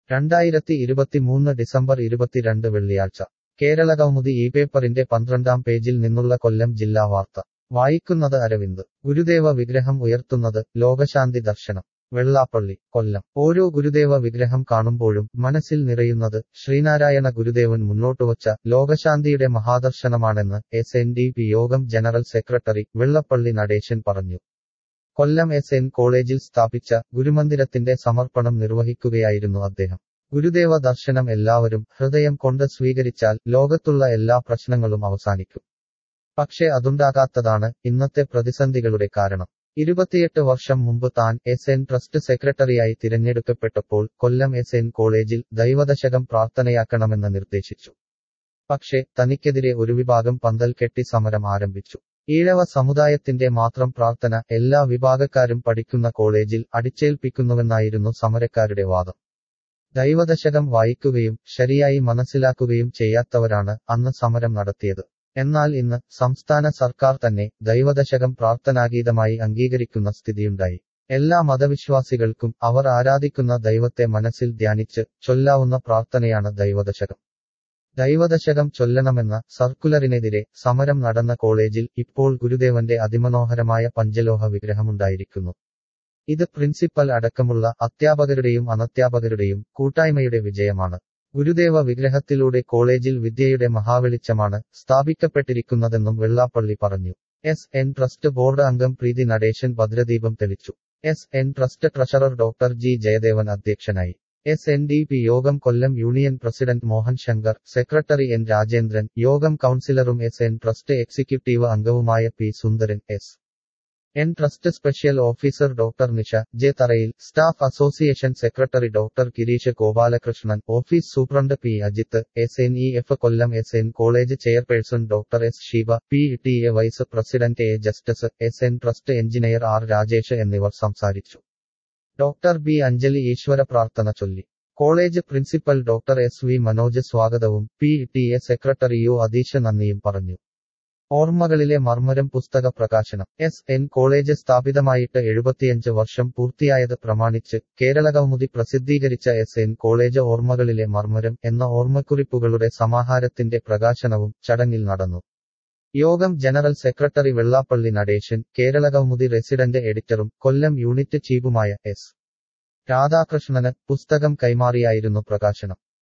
രണ്ടായിരത്തി ഇരുപത്തിമൂന്ന് ഡിസംബർ ഇരുപത്തിരണ്ട് വെള്ളിയാഴ്ച കേരളകൗമുദി ഈ പേപ്പറിന്റെ പന്ത്രണ്ടാം പേജിൽ നിന്നുള്ള കൊല്ലം ജില്ലാ വാർത്ത വായിക്കുന്നത് അരവിന്ദ് ഗുരുദേവ വിഗ്രഹം ഉയർത്തുന്നത് ലോകശാന്തി ദർശനം വെള്ളാപ്പള്ളി കൊല്ലം ഓരോ ഗുരുദേവ വിഗ്രഹം കാണുമ്പോഴും മനസ്സിൽ നിറയുന്നത് ശ്രീനാരായണ ഗുരുദേവൻ മുന്നോട്ടുവച്ച ലോകശാന്തിയുടെ മഹാദർശനമാണെന്ന് എസ് എൻ ഡി പി യോഗം ജനറൽ സെക്രട്ടറി വെള്ളപ്പള്ളി നടേശൻ പറഞ്ഞു കൊല്ലം എസ് എൻ കോളേജിൽ സ്ഥാപിച്ച ഗുരുമന്ദിരത്തിന്റെ സമർപ്പണം നിർവഹിക്കുകയായിരുന്നു അദ്ദേഹം ഗുരുദേവ ദർശനം എല്ലാവരും ഹൃദയം കൊണ്ട് സ്വീകരിച്ചാൽ ലോകത്തുള്ള എല്ലാ പ്രശ്നങ്ങളും അവസാനിക്കും പക്ഷേ അതുണ്ടാകാത്തതാണ് ഇന്നത്തെ പ്രതിസന്ധികളുടെ കാരണം ഇരുപത്തിയെട്ട് വർഷം മുമ്പ് താൻ എസ് എൻ ട്രസ്റ്റ് സെക്രട്ടറിയായി തിരഞ്ഞെടുക്കപ്പെട്ടപ്പോൾ കൊല്ലം എസ് എൻ കോളേജിൽ ദൈവദശകം പ്രാർത്ഥനയാക്കണമെന്ന് നിർദ്ദേശിച്ചു പക്ഷേ തനിക്കെതിരെ ഒരു വിഭാഗം പന്തൽ കെട്ടി സമരം ആരംഭിച്ചു ഈഴവ സമുദായത്തിന്റെ മാത്രം പ്രാർത്ഥന എല്ലാ വിഭാഗക്കാരും പഠിക്കുന്ന കോളേജിൽ അടിച്ചേൽപ്പിക്കുന്നുവെന്നായിരുന്നു സമരക്കാരുടെ വാദം ദൈവദശകം വായിക്കുകയും ശരിയായി മനസ്സിലാക്കുകയും ചെയ്യാത്തവരാണ് അന്ന് സമരം നടത്തിയത് എന്നാൽ ഇന്ന് സംസ്ഥാന സർക്കാർ തന്നെ ദൈവദശകം പ്രാർത്ഥനാഗീതമായി അംഗീകരിക്കുന്ന സ്ഥിതിയുണ്ടായി എല്ലാ മതവിശ്വാസികൾക്കും അവർ ആരാധിക്കുന്ന ദൈവത്തെ മനസ്സിൽ ധ്യാനിച്ച് ചൊല്ലാവുന്ന പ്രാർത്ഥനയാണ് ദൈവദശകം ദൈവദശകം ചൊല്ലണമെന്ന സർക്കുലറിനെതിരെ സമരം നടന്ന കോളേജിൽ ഇപ്പോൾ ഗുരുദേവന്റെ അതിമനോഹരമായ പഞ്ചലോഹ വിഗ്രഹമുണ്ടായിരിക്കുന്നു ഇത് പ്രിൻസിപ്പൽ അടക്കമുള്ള അധ്യാപകരുടെയും അനധ്യാപകരുടെയും കൂട്ടായ്മയുടെ വിജയമാണ് ഗുരുദേവ വിഗ്രഹത്തിലൂടെ കോളേജിൽ വിദ്യയുടെ മഹാവെളിച്ചമാണ് സ്ഥാപിക്കപ്പെട്ടിരിക്കുന്നതെന്നും വെള്ളാപ്പള്ളി പറഞ്ഞു എസ് എൻ ട്രസ്റ്റ് ബോർഡ് അംഗം പ്രീതി നടേശൻ ഭദ്രദീപം തെളിച്ചു S N trust treasurer doctor G Jayadevan അധ്യക്ഷനായി എസ് എൻ ഡി പി യോഗം Kollam union president Mohan Sankar secretary N Rajendran യോഗം കൌൺസിലറും എസ് എൻ ട്രസ്റ്റ് എക്സിക്യൂട്ടീവ് അംഗവുമായ P Sundaran S N trust special officer doctor Nisha J Tharayil staff association secretary doctor Gireesh Gopalakrishnan office superintendent P Ajith S N E F Kollam S N college chairperson doctor S Sheeba P T A vice president A justice S N trust engineer R Rajesh എന്നിവർ സംസാരിച്ചു doctor B Anjali ഈശ്വര പ്രാർത്ഥന ചൊല്ലി college principal doctor S V Manoj സ്വാഗതവും P T A secretary U Atheesh നന്ദിയും പറഞ്ഞു ഓർമ്മകളിലെ മർമ്മരം പുസ്തക പ്രകാശനം എസ് എൻ കോളേജ് സ്ഥാപിതമായിട്ട് എഴുപത്തിയഞ്ച് വർഷം പൂർത്തിയായത് പ്രമാണിച്ച് കേരളകൗമുദി പ്രസിദ്ധീകരിച്ച എസ് എൻ കോളേജ് ഓർമ്മകളിലെ മർമ്മരം എന്ന ഓർമ്മക്കുറിപ്പുകളുടെ സമാഹാരത്തിന്റെ പ്രകാശനവും ചടങ്ങിൽ നടന്നു യോഗം general secretary Vellappally Natesan Keralakaumudi resident എഡിറ്ററും കൊല്ലം യൂണിറ്റ് ചീഫുമായ എസ് രാധാകൃഷ്ണന് പുസ്തകം കൈമാറിയായിരുന്നു പ്രകാശനം